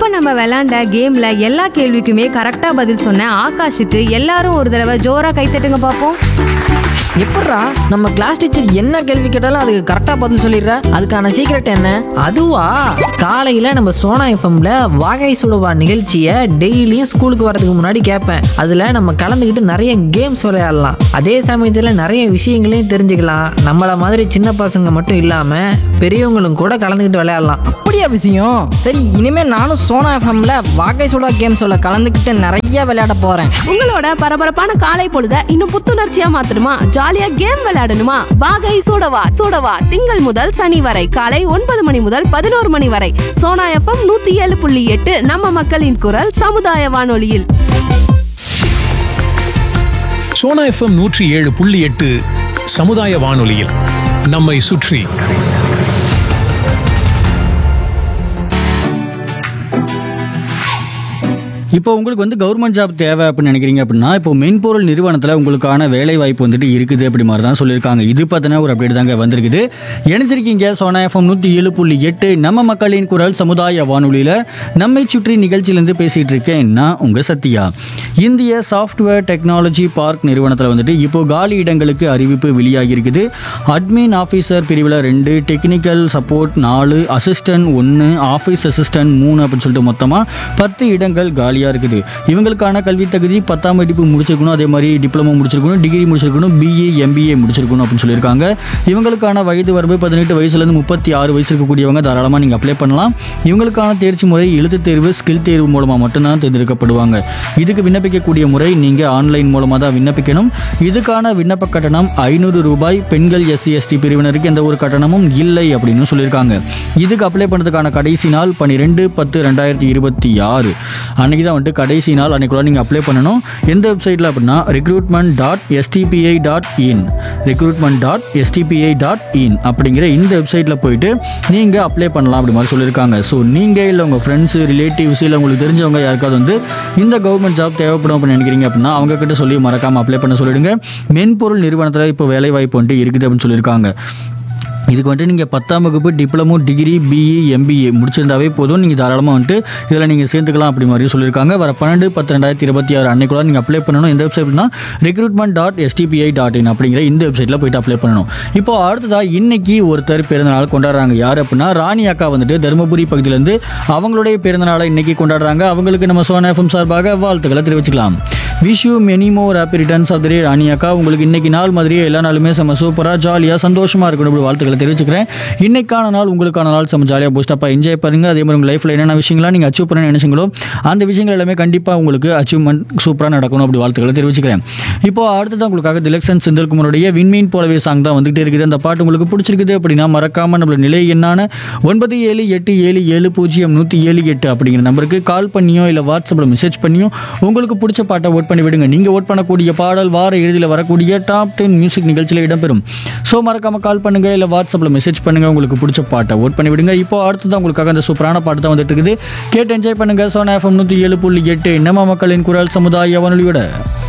இப்ப நம்ம விளையாண்ட கேம்ல எல்லா கேள்விக்குமே கரெக்டா பதில் சொன்ன ஆகாஷுக்கு எல்லாரும் ஒரு தடவை ஜோரா கைத்தட்டுங்க பாப்போம் எப்பட்றா நம்ம கிளாஸ் டீச்சர் என்ன கேள்வி கேட்டாலும் அதுக்கு கரெக்டாக பதில் சொல்லிடுறா அதுக்கான சீக்ரெட் என்ன அதுவா காலையில் நம்ம சோனா எஃப்எம்ல வாகை சுடுவா நிகழ்ச்சியை டெய்லியும் ஸ்கூலுக்கு வரதுக்கு முன்னாடி கேட்பேன் அதில் நம்ம கலந்துக்கிட்டு நிறைய கேம்ஸ் விளையாடலாம் அதே சமயத்தில் நிறைய விஷயங்களையும் தெரிஞ்சுக்கலாம் நம்மளை மாதிரி சின்ன பசங்க மட்டும் இல்லாமல் பெரியவங்களும் கூட கலந்துக்கிட்டு விளையாடலாம் அப்படியா விஷயம் சரி இனிமே நானும் சோனா எஃப்எம்ல வாகை சுடா கேம் சொல்ல கலந்துக்கிட்டு நிறைய விளையாட போறேன் உங்களோட பரபரப்பான காலை பொழுத இன்னும் புத்துணர்ச்சியா மாத்தணுமா ஜாலியா கேம் விளையாடணுமா வாகை சூடவா சூடவா திங்கள் முதல் சனி வரை காலை ஒன்பது மணி முதல் பதினோரு மணி வரை சோனா எஃப்எம் நூத்தி ஏழு புள்ளி எட்டு நம்ம மக்களின் குரல் சமுதாய வானொலியில் சோனா எஃப்எம் நூற்றி ஏழு புள்ளி எட்டு சமுதாய வானொலியில் நம்மை சுற்றி இப்போ உங்களுக்கு வந்து கவர்மெண்ட் ஜாப் தேவை அப்படின்னு நினைக்கிறீங்க அப்படின்னா இப்போ மென்பொருள் நிறுவனத்தில் உங்களுக்கான வேலை வாய்ப்பு வந்துட்டு இருக்குது அப்படி மாதிரி தான் சொல்லியிருக்காங்க இது பார்த்தீங்கன்னா ஒரு அப்டேட் தாங்க வந்திருக்குது இணைஞ்சிருக்கீங்க சோனா எஃப்எம் நூற்றி ஏழு புள்ளி எட்டு நம்ம மக்களின் குரல் சமுதாய வானொலியில் நம்மை சுற்றி நிகழ்ச்சியிலேருந்து பேசிகிட்டு இருக்கேன் நான் உங்கள் சத்யா இந்திய சாஃப்ட்வேர் டெக்னாலஜி பார்க் நிறுவனத்தில் வந்துட்டு இப்போ காலி இடங்களுக்கு அறிவிப்பு வெளியாகி இருக்குது அட்மின் ஆஃபீஸர் பிரிவில் ரெண்டு டெக்னிக்கல் சப்போர்ட் நாலு அசிஸ்டன்ட் ஒன்று ஆஃபீஸ் அசிஸ்டன்ட் மூணு அப்படின்னு சொல்லிட்டு மொத்தமாக பத்து இடங்கள் காலியாக இருக்குது இவங்களுக்கான கல்வி தகுதி பத்தாம் படிப்பு முடிச்சிருக்கணும் அதே மாதிரி டிப்ளமோ முடிச்சிருக்கணும் டிகிரி முடிச்சிருக்கணும் பிஏ எம்பிஏ முடிச்சிருக்கணும் அப்படின்னு சொல்லியிருக்காங்க இவங்களுக்கான வயது வரம்பு பதினெட்டு வயசுலேருந்து முப்பத்தி ஆறு வயசு இருக்கக்கூடியவங்க தாராளமாக நீங்கள் அப்ளை பண்ணலாம் இவங்களுக்கான தேர்ச்சி முறை எழுத்துத் தேர்வு ஸ்கில் தேர்வு மூலமாக மட்டும்தான் தேர்ந்தெடுக்கப்படுவாங்க இதுக்கு விண்ணப்பிக்கக்கூடிய முறை நீங்கள் ஆன்லைன் மூலமாக தான் விண்ணப்பிக்கணும் இதுக்கான விண்ணப்ப கட்டணம் ஐநூறு ரூபாய் பெண்கள் எஸ்சி எஸ்டி பிரிவினருக்கு எந்த ஒரு கட்டணமும் இல்லை அப்படின்னு சொல்லியிருக்காங்க இதுக்கு அப்ளை பண்ணுறதுக்கான கடைசி நாள் பன்னிரெண்டு பத்து ரெண்டாயிரத்தி இருபத்தி ஆறு அன்னைக்கு தான் வந்துட்டு கடைசி நாள் அன்னைக்குள்ள நீங்கள் அப்ளை பண்ணணும் எந்த வெப்சைட்டில் அப்படின்னா recruitment dot STPI dot in recruitment dot STPI dot in அப்படிங்கிற இந்த வெப்சைட்டில் போயிட்டு நீங்கள் அப்ளை பண்ணலாம் அப்படி மாதிரி சொல்லியிருக்காங்க ஸோ நீங்கள் இல்லை உங்கள் ஃப்ரெண்ட்ஸு ரிலேட்டிவ்ஸ் இல்லை உங்களுக்கு தெரிஞ்சவங்க யாருக்காவது வந்து இந்த கவர்மெண்ட் ஜாப் தேவைப்படும் அப்படின்னு நினைக்கிறீங்க அப்படின்னா அவங்க கிட்ட சொல்லி மறக்காமல் அப்ளை பண்ண சொல்லிடுங்க மென்பொருள் நிறுவனத்தில் இப்போ வேலை வாய்ப்பு வந்துட்டு இருக்குது அப்படின்னு சொல்லியிருக்காங்க இதுக்கு வந்துட்டு நீங்கள் பத்தாம் வகுப்பு டிப்ளமோ டிகிரி பிஇ எம்பிஏ முடிச்சிருந்தாவே போதும் நீங்கள் தாராளமாக வந்துட்டு இதில் நீங்கள் சேர்த்துக்கலாம் அப்படி மாதிரி சொல்லியிருக்காங்க வர பன்னெண்டு பத்து ரெண்டாயிரத்தி இருபத்தி ஆறு அன்னைக்குள்ள நீங்கள் அப்ளை பண்ணணும் இந்த வெப்சைட்னா recruitment dot STPI dot in அப்படிங்கிற இந்த வெப்சைட்டில் போயிட்டு அப்ளை பண்ணணும் இப்போ அடுத்ததாக இன்னைக்கு ஒருத்தர் பிறந்தநாள் கொண்டாடுறாங்க யார் அப்படின்னா ராணி அக்கா வந்துட்டு தருமபுரி பகுதியிலேருந்து அவங்களுடைய பிறந்தநாளை இன்னைக்கு கொண்டாடுறாங்க அவங்களுக்கு நம்ம சோனா எஃப்எம் சார்பாக வாழ்த்துக்களை தெரிவிச்சுக்கலாம் wish you many more happy returns of the day Rani அக்கா உங்களுக்கு இன்னைக்கு நாள் மாதிரியே எல்லா நாளுமே செம்ம சூப்பராக ஜாலியாக சந்தோஷமாக இருக்கணும் இப்படி வாழ்த்துக்களை தெரிவிச்சுக்கிறேன் இன்னைக்கான நாள் உங்களுக்கான நாள் செம்ம ஜாலியாக பூஸ்டப்பாக என்ஜாய் பண்ணுங்க அதே மாதிரி உங்கள் லைஃப்பில் என்னென்ன விஷயங்கள்லாம் நீங்கள் அச்சீவ் பண்ண நினைச்சீங்களோ அந்த விஷயங்கள் எல்லாமே கண்டிப்பாக உங்களுக்கு அச்சீவ்மெண்ட் சூப்பராக நடக்கணும் அப்படி வாழ்த்துக்களை தெரிவிச்சுக்கிறேன் இப்போ அடுத்ததான் உங்களுக்காக திலக்ஷன் செந்தில்குமாருடைய விண்மீன் போலவே சாங் தான் வந்துகிட்டே இருக்குது அந்த பாட்டு உங்களுக்கு பிடிச்சிருக்குது அப்படின்னா மறக்காம நம்மளோட நிலை என்னான ஒன்பது ஏழு எட்டு ஏழு ஏழு பூஜ்ஜியம் நூற்றி ஏழு எட்டு அப்படிங்கிற நம்பருக்கு கால் பண்ணியோ இல்லை வாட்ஸ்அப்பில் மெசேஜ் பண்ணியோ உங்களுக்கு பிடிச்ச பாட்டை ஓட் பண்ணி விடுங்க நீங்கள் ஓட் பண்ணக்கூடிய பாடல் வார இறுதியில் வரக்கூடிய டாப் டென் மியூசிக் நிகழ்ச்சியில் இடம்பெறும் ஸோ மறக்காம கால் பண்ணுங்க இல்லை வாட்ஸ்அப்பில் மெசேஜ் பண்ணுங்க உங்களுக்கு பிடிச்ச பாட்டை ஓட் பண்ணி விடுங்க இப்போ அடுத்ததான் உங்களுக்காக அந்த சூப்பரான பாட்டு தான் வந்துட்டு இருக்குது கேட்டு என்ஜாய் பண்ணுங்க சோனா எஃப்எம் நூற்றி ஏழு புள்ளி எட்டு நம்ம மக்களின் குரல் சமுதாய வானொலியோட